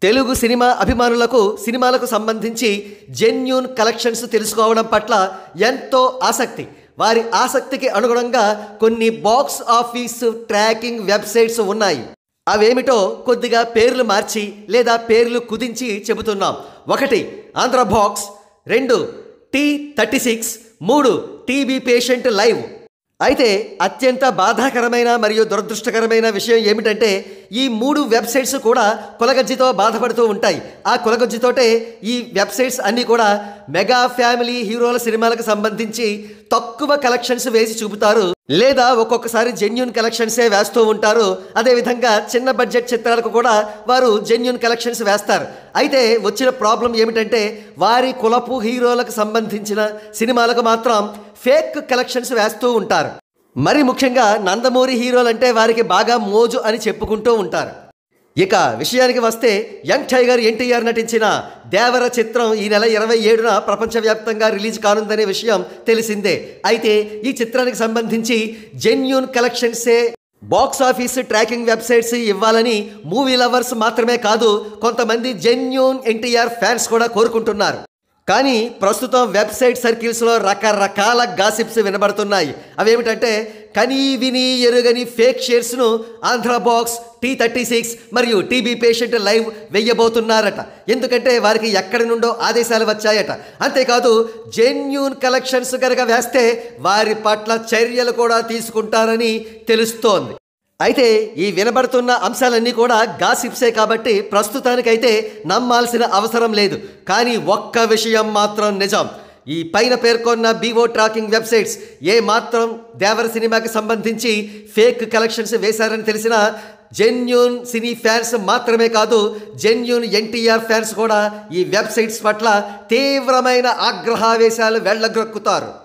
Telugu cinema అభిమానులకు సినిమాలకు సంబంధించి జెన్యూన్ కలెక్షన్స్ తెలుసుకోవడం పట్ల ఎంతో ఆసక్తి వారి ఆసక్తికి అనుగుణంగా కొన్ని బాక్స్ ఆఫీస్ ట్రాకింగ్ వెబ్సైట్స్ ఉన్నాయి అవేమిటో కొద్దిగా పేర్లు మార్చి లేదా పేర్లు కుదించి చెబుతున్నాం ఒకటి ఆంధ్ర బాక్స్ రెండు టీ థర్టీ సిక్స్ మూడు టీబీ పేషెంట్ లైవ్ అయితే అత్యంత బాధాకరమైన మరియు దురదృష్టకరమైన విషయం ఏమిటంటే ఈ మూడు వెబ్సైట్స్ కూడా కులగజ్జితో బాధపడుతూ ఉంటాయి ఆ కులగజ్జితోటే ఈ వెబ్సైట్స్ అన్నీ కూడా మెగా ఫ్యామిలీ హీరోల సినిమాలకు సంబంధించి తక్కువ కలెక్షన్స్ వేసి చూపుతారు లేదా ఒక్కొక్కసారి జెన్యున్ కలెక్షన్సే వేస్తూ ఉంటారు అదేవిధంగా చిన్న బడ్జెట్ చిత్రాలకు కూడా వారు జెన్యున్ కలెక్షన్స్ వేస్తారు అయితే వచ్చిన ప్రాబ్లం ఏమిటంటే వారి కులపు హీరోలకు సంబంధించిన సినిమాలకు మాత్రం ఫేక్ కలెక్షన్స్ వేస్తూ ఉంటారు మరి ముఖ్యంగా నందమూరి హీరోలంటే వారికి బాగా మోజు అని చెప్పుకుంటూ ఉంటారు ఇక విషయానికి వస్తే యంగ్ టైగర్ ఎన్టీఆర్ నటించిన దేవర చిత్రం ఈ నెల ఇరవై ఏడున ప్రపంచవ్యాప్తంగా రిలీజ్ కానుందనే విషయం తెలిసిందే అయితే ఈ చిత్రానికి సంబంధించి జెన్యూన్ కలెక్షన్సే బాక్స్ ఆఫీస్ ట్రాకింగ్ వెబ్సైట్స్ ఇవ్వాలని మూవీ లవర్స్ మాత్రమే కాదు కొంతమంది జెన్యూన్ ఎన్టీఆర్ ఫ్యాన్స్ కూడా కోరుకుంటున్నారు కానీ ప్రస్తుతం వెబ్సైట్ సర్కిల్స్లో రకరకాల గాసిప్స్ వినబడుతున్నాయి అవేమిటంటే కనీ విని ఎరుగని ఫేక్ షేర్స్ను Andhra box T thirty six మరియు టీబీ పేషెంట్ లైవ్ వెయ్యబోతున్నారట ఎందుకంటే వారికి ఎక్కడి నుండో ఆదేశాలు వచ్చాయట అంతేకాదు జెన్యూన్ కలెక్షన్స్ కనుక వేస్తే వారి పట్ల చర్యలు కూడా తీసుకుంటారని తెలుస్తోంది అయితే ఈ వినబడుతున్న అంశాలన్నీ కూడా గాసిప్సే కాబట్టి ప్రస్తుతానికైతే నమ్మాల్సిన అవసరం లేదు కానీ ఒక్క విషయం మాత్రం నిజం ఈ పైన పేర్కొన్న బీవో ట్రాకింగ్ వెబ్సైట్స్ ఏ మాత్రం దేవర సినిమాకి సంబంధించి ఫేక్ కలెక్షన్స్ వేశారని తెలిసిన జెన్యూన్ సినీ ఫ్యాన్స్ మాత్రమే కాదు జెన్యూన్ ఎన్టీఆర్ ఫ్యాన్స్ కూడా ఈ వెబ్సైట్స్ పట్ల తీవ్రమైన ఆగ్రహావేశాలు వెళ్ళగ్రక్కుతారు